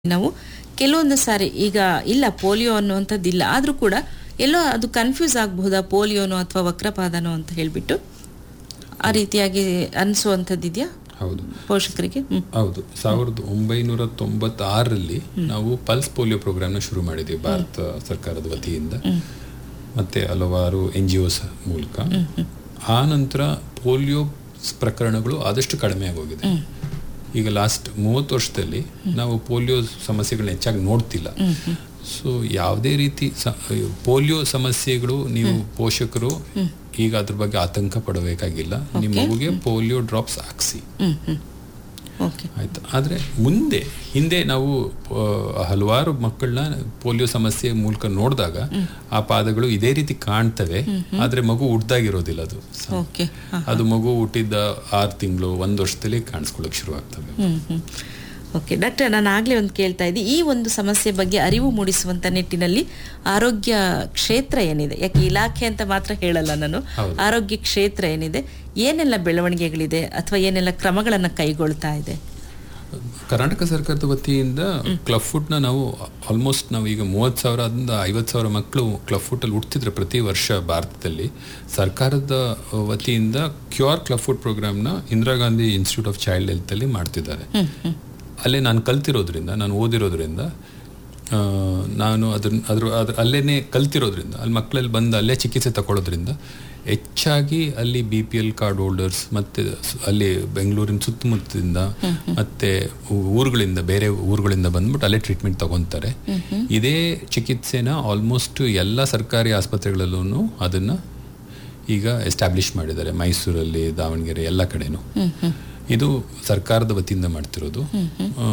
ನಾವು ಕೆಲವೊಂದು ಸಾರಿ ಈಗ ಇಲ್ಲ ಪೋಲಿಯೋ ಅನ್ನುವಂಥದ್ದು ಇಲ್ಲ ಆದರೂ ಕೂಡ ಎಲ್ಲೋ ಅದು ಕನ್ಫ್ಯೂಸ್ ಆಗಬಹುದಾ ಪೋಲಿಯೋನೋ ಅಥವಾ ವಕ್ರಪಾದನೋ ಅಂತ ಹೇಳಿಬಿಟ್ಟು ಆ ರೀತಿಯಾಗಿ ಅನಿಸುವಂಥದ್ದಿದೆಯಾ ಹೌದು ಪೋಷಕರಿಗೆ ಹ್ಮ್. ಹೌದು ಸಾವಿರದ ಒಂಬೈನೂರ ತೊಂಬತ್ತಾರರಲ್ಲಿ ನಾವು ಪಲ್ಸ್ ಪೋಲಿಯೋ ಪ್ರೋಗ್ರಾಮ್ನ ಶುರು ಮಾಡಿದ್ವಿ ಭಾರತ ಸರ್ಕಾರದ ವತಿಯಿಂದ ಮತ್ತೆ ಹಲವಾರು ಎನ್ ಜಿ ಒಸ್ ಮೂಲಕ ಆ ನಂತರ ಪೋಲಿಯೋ ಪ್ರಕರಣಗಳು ಆದಷ್ಟು ಕಡಿಮೆ ಆಗೋಗಿದೆ ಈಗ ಲಾಸ್ಟ್ ಮೂವತ್ತು ವರ್ಷದಲ್ಲಿ ನಾವು ಪೋಲಿಯೋ ಸಮಸ್ಯೆಗಳನ್ನ ಹೆಚ್ಚಾಗಿ ನೋಡ್ತಿಲ್ಲ ಸೊ ಯಾವುದೇ ರೀತಿ ಸ- ಪೋಲಿಯೋ ಸಮಸ್ಯೆಗಳು ನೀವು ಪೋಷಕರು ಈಗ ಅದ್ರ ಬಗ್ಗೆ ಆತಂಕ ಪಡಬೇಕಾಗಿಲ್ಲ ನಿಮ್ಮ ಮಗುಗೆ ಪೋಲಿಯೋ ಡ್ರಾಪ್ಸ್ ಹಾಕ್ಸಿ ಹ್ಮ್ ಹ್ಮ್ ಓಕೆ ಆಯ್ತು ಆದರೆ ಮುಂದೆ ಹಿಂದೆ ನಾವು ಆ, ಹಲವಾರು ಮಕ್ಕಳನ್ನ ಪೋಲಿಯೋ ಸಮಸ್ಯೆ ಮೂಲಕ ನೋಡಿದಾಗ ಆ ಪಾದಗಳು ಇದೇ ರೀತಿ ಕಾಣ್ತವೆ ಆದರೆ ಮಗು ಹುಡ್ದಾಗಿರೋದಿಲ್ಲ ಅದು ಓಕೆ ಅದು ಮಗು ಹುಟ್ಟಿದ್ದ ಆರು ತಿಂಗಳು ಒಂದು ವರ್ಷದಲ್ಲಿ ಕಾಣಿಸ್ಕೊಳ್ಳೋಕೆ ಶುರು ಆಗ್ತವೆ ಹ್ಮ್ ಹ್ಮ್ ಓಕೆ ಡಾಕ್ಟರ್ ನಾನು ಆಗಲೇ ಒಂದು ಕೇಳ್ತಾ ಇದ್ದೆ ಈ ಒಂದು ಸಮಸ್ಯೆ ಬಗ್ಗೆ ಅರಿವು ಮೂಡಿಸುವಂತ ನಿಟ್ಟಿನಲ್ಲಿ ಆರೋಗ್ಯ ಕ್ಷೇತ್ರ ಏನಿದೆ ಯಾಕೆ ಇಲಾಖೆ ಅಂತ ಮಾತ್ರ ಹೇಳಲ್ಲ ನಾನು ಹೌದು. ಆರೋಗ್ಯ ಕ್ಷೇತ್ರ ಏನಿದೆ ಏನೆಲ್ಲ ಬೆಳವಣಿಗೆಗಳಿದೆ ಅಥವಾ ಏನೆಲ್ಲ ಕ್ರಮಗಳನ್ನು ಕೈಗೊಳ್ತಾ ಇದೆ ಕರ್ನಾಟಕ ಸರ್ಕಾರದ ವತಿಯಿಂದ ಕ್ಲಬ್ ಫುಡ್ನ ನಾವು ಆಲ್ಮೋಸ್ಟ್ ನಾವು ಈಗ ಮೂವತ್ತು ಸಾವಿರದಿಂದ ಐವತ್ತು ಸಾವಿರ ಮಕ್ಕಳು ಕ್ಲಬ್ ಫುಡ್ಡಲ್ಲಿ ಹುಡ್ತಿದ್ರೆ ಪ್ರತಿ ವರ್ಷ ಭಾರತದಲ್ಲಿ ಸರ್ಕಾರದ ವತಿಯಿಂದ ಕ್ಯೂರ್ ಕ್ಲಬ್ ಫುಡ್ ಪ್ರೋಗ್ರಾಮ್ನ Indira Gandhi institute of child ಹೆಲ್ತಲ್ಲಿ ಮಾಡ್ತಿದ್ದಾರೆ ಅಲ್ಲೇ ನಾನು ಕಲ್ತಿರೋದ್ರಿಂದ ನಾನು ಓದಿರೋದ್ರಿಂದ ಆ, ನಾನು ಅದನ್ನ ಅದ್ರ ಅದ್ರ ಅಲ್ಲೇನೆ ಕಲ್ತಿರೋದ್ರಿಂದ ಅಲ್ಲಿ ಮಕ್ಕಳಲ್ಲಿ ಬಂದು ಅಲ್ಲೇ ಚಿಕಿತ್ಸೆ ತಗೊಳ್ಳೋದ್ರಿಂದ ಹೆಚ್ಚಾಗಿ ಅಲ್ಲಿ B P L card holders ಮತ್ತೆ ಸ್- ಅಲ್ಲಿ ಬೆಂಗಳೂರಿನ ಸುತ್ತಮುತ್ತದಿಂದ ಮತ್ತೆ ಊ- ಊರುಗಳಿಂದ ಬೇರೆ ಊರುಗಳಿಂದ ಬಂದ್ಬಿಟ್ಟು ಅಲ್ಲೇ ಟ್ರೀಟ್ಮೆಂಟ್ ತಗೊಂತಾರೆ ಇದೇ ಚಿಕಿತ್ಸೆನ ಆಲ್ಮೋಸ್ಟ್ ಎಲ್ಲ ಸರ್ಕಾರಿ ಆಸ್ಪತ್ರೆಗಳಲ್ಲೂ ಅದನ್ನ ಈಗ ಎಸ್ಟಾಬ್ಲಿಷ್ ಮಾಡಿದ್ದಾರೆ ಮೈಸೂರಲ್ಲಿ ದಾವಣಗೆರೆ ಎಲ್ಲ ಕಡೆನೂ ಇದು ಸರ್ಕಾರದ ವತಿಯಿಂದ ಮಾಡ್ತಿರೋದು ಆ,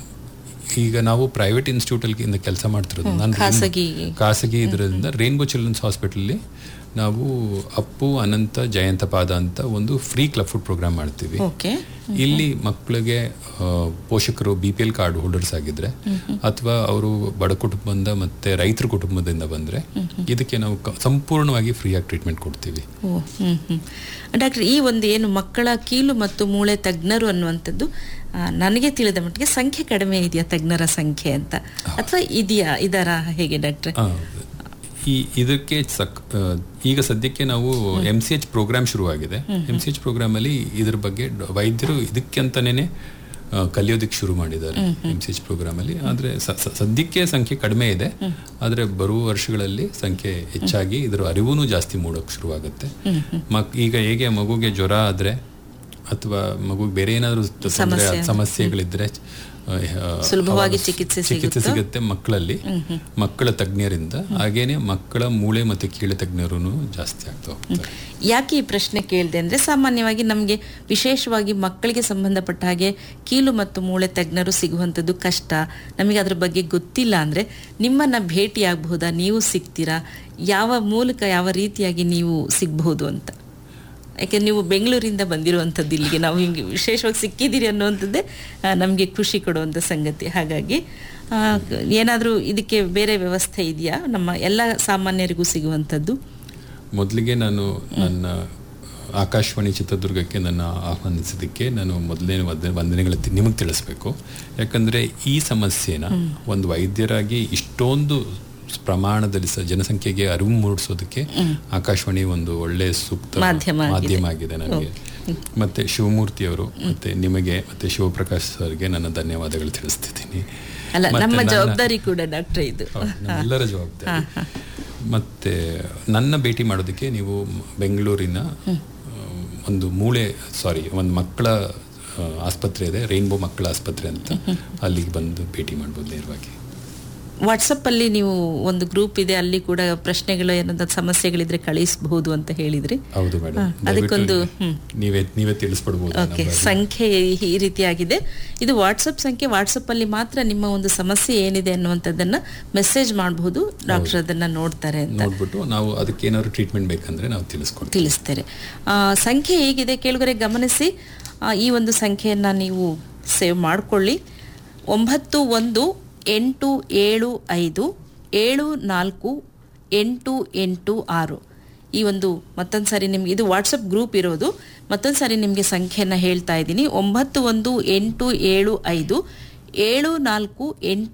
ಈಗ ನಾವು ಪ್ರೈವೇಟ್ ಇನ್ಸ್ಟಿಟ್ಯೂಟಲ್ಲಿ ಕೆಲಸ ಮಾಡ್ತಿರೋದು ನಾನು ಖಾಸಗಿ ಖಾಸಗಿ ಇದರಿಂದ ರೈನ್ಬೋ ಚಿಲ್ಡ್ರನ್ಸ್ ಹಾಸ್ಪಿಟಲ್ಲಿ ನಾವು ಅಪ್ಪು ಅನಂತ ಜಯಂತ ಪಾದ ಅಂತ ಒಂದು ಫ್ರೀ ಕ್ಲಬ್ ಫುಡ್ ಪ್ರೋಗ್ರಾಮ್ ಮಾಡ್ತೀವಿ ಓಕೆ ಇಲ್ಲಿ ಮಕ್ಕಳಿಗೆ ಆ, ಪೋಷಕರು B P L card holders ಆಗಿದ್ರೆ ಅಥವಾ ಅವರು ಬಡ ಕುಟುಂಬದಿಂದ ಮತ್ತೆ ರೈತರ ಕುಟುಂಬದಿಂದ ಬಂದ್ರೆ ಇದಕ್ಕೆ ನಾವು ಕ- ಸಂಪೂರ್ಣವಾಗಿ ಫ್ರೀಯಾಗಿ ಟ್ರೀಟ್ಮೆಂಟ್ ಕೊಡ್ತೀವಿ ಓ ಹ್ಮ್ ಹ್ಮ್ ಡಾಕ್ಟರ್ ಈ ಒಂದು ಏನು ಮಕ್ಕಳ ಕೀಲು ಮತ್ತು ಮೂಳೆ ತಜ್ಞರು ಅನ್ನುವಂಥದ್ದು ಆ, ನನಗೆ ತಿಳಿದ ಮಟ್ಟಿಗೆ ಸಂಖ್ಯೆ ಕಡಿಮೆ ಇದೆಯಾ ತಜ್ಞರ ಸಂಖ್ಯೆ ಅಂತ ಅಥವಾ ಇದೆಯಾ ಇದರ ಹೇಗೆ ಡಾಕ್ಟ್ರೆ ಆ, ಈ ಇದಕ್ಕೆ ಸಕ್ ಆ, ಈಗ ಸದ್ಯಕ್ಕೆ ನಾವು ಎಂ ಸಿ ಎಚ್ ಪ್ರೋಗ್ರಾಮ್ ಶುರುವಾಗಿದೆ ಎಂ ಸಿ ಎಚ್ ಪ್ರೋಗ್ರಾಮಲ್ಲಿ ಇದ್ರ ಬಗ್ಗೆ ಡ- ವೈದ್ಯರು ಇದಕ್ಕೆ ಅಂತಾನೆ ಕಲಿಯೋದಕ್ಕೆ ಶುರು ಮಾಡಿದ್ದಾರೆ ಎಂ ಸಿ ಎಚ್ ಪ್ರೋಗ್ರಾಮಲ್ಲಿ ಆದರೆ ಸದ್ಯಕ್ಕೆ ಸಂಖ್ಯೆ ಕಡಿಮೆ ಇದೆ ಆದರೆ ಬರುವ ವರ್ಷಗಳಲ್ಲಿ ಸಂಖ್ಯೆ ಹೆಚ್ಚಾಗಿ ಇದರ ಅರಿವು ಜಾಸ್ತಿ ಮೂಡೋಕೆ ಶುರುವಾಗುತ್ತೆ ಮಕ್ ಈಗ ಹೇಗೆ ಮಗುಗೆ ಜ್ವರ ಆದರೆ ಅಥವಾ ಮಗುಗೆ ಬೇರೆ ಏನಾದರೂ ತೊಂದರೆ ಸಮಸ್ಯೆಗಳಿದ್ರೆ ಆ, ಆ, ಸುಲಭವಾಗಿ ಅವಾಗ ಚಿಕಿತ್ಸೆ ಚಿಕಿತ್ಸೆ ಸಿಗುತ್ತೆ ಮಕ್ಕಳಲ್ಲಿ ಮಕ್ಕಳ ತಜ್ಞರಿಂದ ಹಾಗೇನೆ ಮಕ್ಕಳ ಮೂಳೆ ಮತ್ತು ಕೀಳೆ ತಜ್ಞರು ಜಾಸ್ತಿ ಆಗ್ತಾ ಹೋಗ್ತಾರೆ ಯಾಕೆ ಈ ಪ್ರಶ್ನೆ ಕೇಳಿದೆ ಅಂದರೆ ಸಾಮಾನ್ಯವಾಗಿ ನಮಗೆ ವಿಶೇಷವಾಗಿ ಮಕ್ಕಳಿಗೆ ಸಂಬಂಧಪಟ್ಟ ಹಾಗೆ ಕೀಲು ಮತ್ತು ಮೂಳೆ ತಜ್ಞರು ಸಿಗುವಂಥದ್ದು ಕಷ್ಟ ನಮಗೆ ಅದ್ರ ಬಗ್ಗೆ ಗೊತ್ತಿಲ್ಲ ಅಂದರೆ ನಿಮ್ಮನ್ನು ಭೇಟಿ ಆಗಬಹುದಾ ನೀವು ಸಿಗ್ತೀರಾ ಯಾವ ಮೂಲಕ ಯಾವ ರೀತಿಯಾಗಿ ನೀವು ಸಿಗಬಹುದು ಅಂತ ಯಾಕೆ ನೀವು ಬೆಂಗಳೂರಿಂದ ಬಂದಿರುವಂಥದ್ದು ಇಲ್ಲಿಗೆ ನಾವು ಹಿಂಗೆ ವಿಶೇಷವಾಗಿ ಸಿಕ್ಕಿದ್ದೀರಿ ಅನ್ನುವಂಥದ್ದೇ ನಮಗೆ ಖುಷಿ ಕೊಡುವಂಥ ಸಂಗತಿ ಹಾಗಾಗಿ ಏನಾದರೂ ಇದಕ್ಕೆ ಬೇರೆ ವ್ಯವಸ್ಥೆ ಇದೆಯಾ ನಮ್ಮ ಎಲ್ಲ ಸಾಮಾನ್ಯರಿಗೂ ಸಿಗುವಂಥದ್ದು ಮೊದಲಿಗೆ ನಾನು ನನ್ನ ಆಕಾಶವಾಣಿ ಚಿತ್ರದುರ್ಗಕ್ಕೆ ನನ್ನ ಆಹ್ವಾನಿಸಿದ್ದಕ್ಕೆ ನಾನು ಮೊದಲನೇ ವಂದನೆಗಳ ನಿಮಗೆ ತಿಳಿಸ್ಬೇಕು ಯಾಕಂದರೆ ಈ ಸಮಸ್ಯೆನ ಒಂದು ವೈದ್ಯರಾಗಿ ಇಷ್ಟೊಂದು ಪ್ರಮಾಣದಲ್ಲಿ ಸ ಜನಸಂಖ್ಯೆಗೆ ಅರಿವು ಮೂಡಿಸೋದಕ್ಕೆ ಆಕಾಶವಾಣಿ ಒಂದು ಒಳ್ಳೆ ಸೂಕ್ತ ಮಾಧ್ಯಮ ಆಗಿದೆ. ಮಾಧ್ಯಮ ಆಗಿದೆ ನನಗೆ ಮತ್ತೆ ಶಿವಮೂರ್ತಿ ಅವರು ಮತ್ತೆ ನಿಮಗೆ ಮತ್ತೆ ಶಿವಪ್ರಕಾಶ್ ಸರ್ಗೆ ನನ್ನ ಧನ್ಯವಾದಗಳು ತಿಳಿಸ್ತಿದ್ದೀನಿ ಅಲ್ಲ ಮತ್ತೆ ನಮ್ಮ ನನ್ನ- ಜವಾಬ್ದಾರಿ ಕೂಡ ಡಾಕ್ಟರ್ ಇದು ಹೌದು, ನಮ್ಮೆಲ್ಲರ ಜವಾಬ್ದಾರಿ ಮತ್ತೆ ನನ್ನ ಭೇಟಿ ಮಾಡೋದಕ್ಕೆ ನೀವು ಮ್- ಬೆಂಗಳೂರಿನ ಆ, ಒಂದು ಮೂಳೆ ಸಾರಿ ಒಂದು ಮಕ್ಕಳ ಆ, ಆಸ್ಪತ್ರೆ ಇದೆ ರೈನ್ಬೋ ಮಕ್ಕಳ ಆಸ್ಪತ್ರೆ ಅಂತ ಅಲ್ಲಿಗೆ ಬಂದು ಭೇಟಿ ಮಾಡ್ಬೋದು ನೇರವಾಗಿ ವಾಟ್ಸಪ್ ಅಲ್ಲಿ ನೀವು ಒಂದು ಗ್ರೂಪ್ ಇದೆ ಅಲ್ಲಿ ಕೂಡ ಪ್ರಶ್ನೆಗಳು ಏನಾದ ಸಮಸ್ಯೆಗಳಿದ್ರೆ ಕಳಿಸಬಹುದು ಅಂತ ಹೇಳಿದ್ರಿ ಹೌದು ಮೇಡಮ್ ಹಾ, ಅದಕ್ಕೊಂದು, ಹ್ಮ್. ನೀವೇ ನೀವೇ ತಿಳಿಸ್ಬಿಡ್ಬೋದು ಓಕೆ ಸಂಖ್ಯೆ ಈ ರೀತಿಯಾಗಿದೆ ಇದು ವಾಟ್ಸಪ್ ಸಂಖ್ಯೆ ವಾಟ್ಸಪ್ ಅಲ್ಲಿ ಮಾತ್ರ ನಿಮ್ಮ ಒಂದು ಸಮಸ್ಯೆ ಏನಿದೆ ಅನ್ನುವಂಥದ್ದನ್ನ ಮೆಸೇಜ್ ಮಾಡಬಹುದು ಡಾಕ್ಟರ್ ಅದನ್ನ ನೋಡ್ತಾರೆ ಅಂತ ನೋಡ್ಬಿಟ್ಟು ನಾವು ಅದಕ್ಕೆ ಏನಾದ್ರು ಟ್ರೀಟ್ಮೆಂಟ್ ಬೇಕಂದ್ರೆ ನಾವು ತಿಳಿಸ್ಕೊಡ್ತೀವಿ ತಿಳಿಸ್ತಾರೆ ಆ, ಸಂಖ್ಯೆ ಹೇಗಿದೆ ಕೇಳುಗರೆ ಗಮನಿಸಿ ಆ, ಈ ಒಂದು ಸಂಖ್ಯೆಯನ್ನು ನೀವು ಸೇವ್ ಮಾಡಿಕೊಳ್ಳಿ ಒಂಬತ್ತು ಒಂದು ಎಂಟು ಏಳು ಐದು ಏಳು ನಾಲ್ಕು ಎಂಟು ಎಂಟು ಆರು ಈ ಒಂದು ಮತ್ತೊಂದು ಸಾರಿ ನಿಮ್ಗೆ ಇದು ವಾಟ್ಸಪ್ ಗ್ರೂಪ್ ಇರೋದು ಮತ್ತೊಂದು ಸಾರಿ ನಿಮಗೆ ಸಂಖ್ಯೆಯನ್ನು ಹೇಳ್ತಾ ಇದ್ದೀನಿ ಒಂಬತ್ತು ಒಂದು ಎಂಟು ಏಳು ಐದು ಏಳು ನಾಲ್ಕು ಎಂಟು